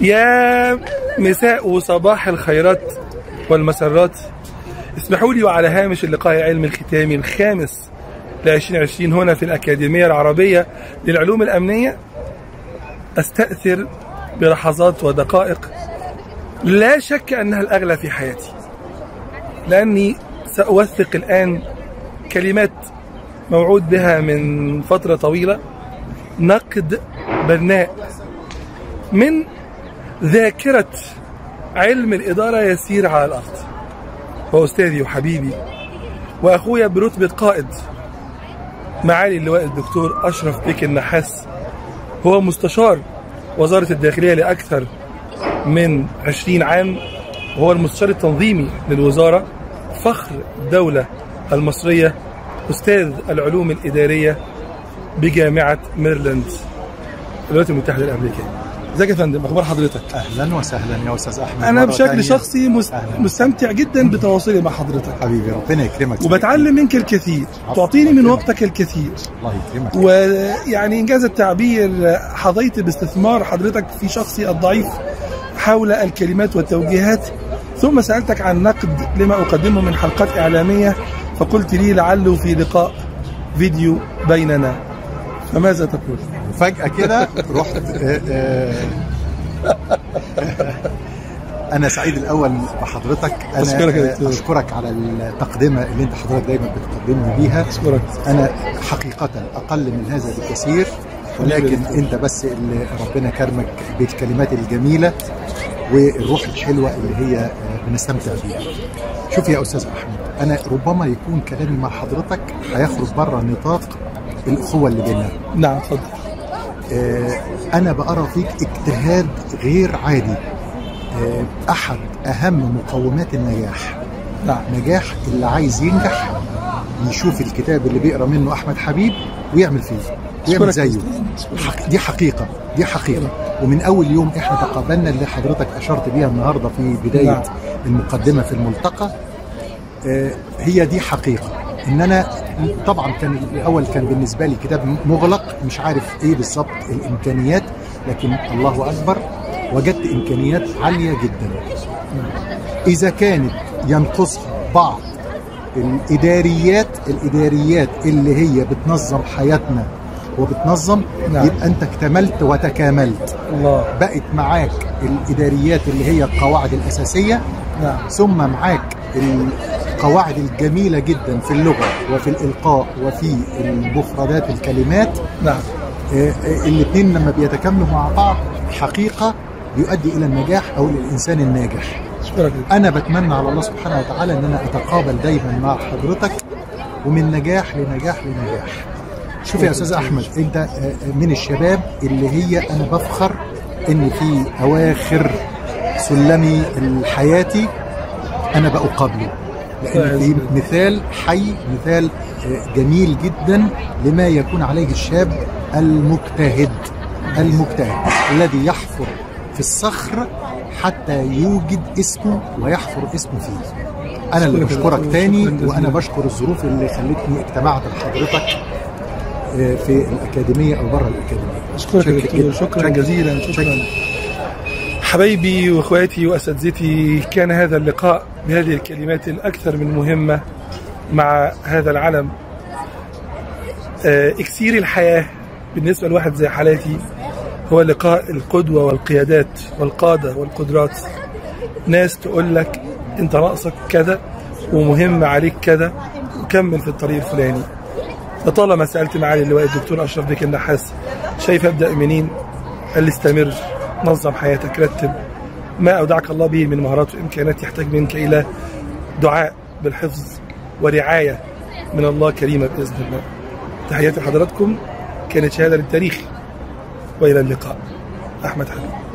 يا مساء وصباح الخيرات والمسرات اسمحوا لي وعلى هامش اللقاء العلمي الختامي الخامس ل 2020 هنا في الأكاديمية العربية للعلوم الأمنية أستأثر بلحظات ودقائق لا شك أنها الأغلى في حياتي لأني سأوثق الآن كلمات موعود بها من فترة طويلة نقد بناء من ذاكرة علم الإدارة يسير على الأرض هو أستاذي وحبيبي وأخويا برتبة قائد معالي اللواء الدكتور أشرف بيك النحاس هو مستشار وزارة الداخلية لأكثر من 20 عام وهو المستشار التنظيمي للوزارة فخر الدولة المصرية أستاذ العلوم الإدارية بجامعة ميرلاند الولايات المتحدة الأمريكية ازيك يا فندم اخبار حضرتك اهلا وسهلا يا استاذ احمد انا مرة بشكل تانية. شخصي مس... أهلاً. مستمتع جدا بتواصلي مع حضرتك حبيبي ربنا يكرمك وبتعلم منك الكثير عفواً. تعطيني من وقتك الكثير الله يكرمك ويعني انجاز التعبير حظيت باستثمار حضرتك في شخصي الضعيف حول الكلمات والتوجيهات ثم سألتك عن نقد لما أقدمه من حلقات إعلامية فقلت لي لعله في لقاء فيديو بيننا فماذا تقول؟ فجأة كده رحت آه، آه، أنا سعيد الأول بحضرتك أنا أشكرك يا آه، دكتور. أشكرك على التقدمة اللي أنت حضرتك دايما بتقدمني بيها أشكرك أنا حقيقة أقل من هذا بكثير ولكن أنت بس اللي ربنا كرمك بالكلمات الجميلة والروح الحلوة اللي هي آه، بنستمتع بيها شوف يا أستاذ أحمد أنا ربما يكون كلامي مع حضرتك هيخرج بره نطاق الأخوة اللي بيننا نعم اتفضل آه، أنا بأرى فيك اجتهاد غير عادي آه، أحد أهم مقومات النجاح نعم نجاح اللي عايز ينجح يشوف الكتاب اللي بيقرا منه أحمد حبيب ويعمل فيه ويعمل أشكرك يا زيه أستاذ. حق دي حقيقة دي حقيقة ومن أول يوم إحنا تقابلنا اللي حضرتك أشرت بيها النهاردة في بداية نعم. المقدمة في الملتقى آه، هي دي حقيقة إن أنا طبعا كان الأول كان بالنسبة لي كتاب مغلق مش عارف إيه بالظبط الإمكانيات لكن الله أكبر وجدت إمكانيات عالية جدا إذا كانت ينقصها بعض الإداريات الإداريات اللي هي بتنظم حياتنا وبتنظم نعم. يبقى أنت اكتملت وتكاملت الله بقت معاك الإداريات اللي هي القواعد الأساسية نعم ثم معاك القواعد الجميلة جدا في اللغة وفي الإلقاء وفي المفردات الكلمات نعم الاثنين لما بيتكاملوا مع بعض حقيقة يؤدي إلى النجاح أو للإنسان الناجح اشكرك أنا بتمنى على الله سبحانه وتعالى أن أنا أتقابل دايما مع حضرتك ومن نجاح لنجاح لنجاح شوف يا أستاذ أحمد أنت آه، من الشباب اللي هي أنا بفخر إن في أواخر سلمي حياتي أنا بقابله لأن في مثال حي مثال آه، جميل جدا لما يكون عليه الشاب المجتهد المجتهد الذي يحفر في الصخر حتى يوجد اسمه ويحفر اسمه فيه انا اللي شكراً بشكرك جزيلاً. تاني شكراً وانا جزيلاً. بشكر الظروف اللي خلتني اجتمعت لحضرتك آه، في الاكاديميه او بره الاكاديميه اشكرك يا شكراً دكتور جداً. شكرا شكراً. جزيلا شكرا حبايبي واخواتي واساتذتي كان هذا اللقاء بهذه الكلمات الاكثر من مهمه مع هذا العلم آه، اكسير الحياه بالنسبه لواحد زي حالاتي هو لقاء القدوه والقيادات والقاده والقدرات ناس تقول لك انت ناقصك كذا ومهم عليك كذا وكمل في الطريق الفلاني لطالما سالت معالي اللواء الدكتور اشرف بك النحاس شايف ابدا منين؟ قال لي استمر نظم حياتك رتب ما اودعك الله به من مهارات وامكانات يحتاج منك الى دعاء بالحفظ ورعايه من الله كريمه باذن الله. تحياتي لحضراتكم كانت شهاده للتاريخ والى اللقاء. احمد حبيب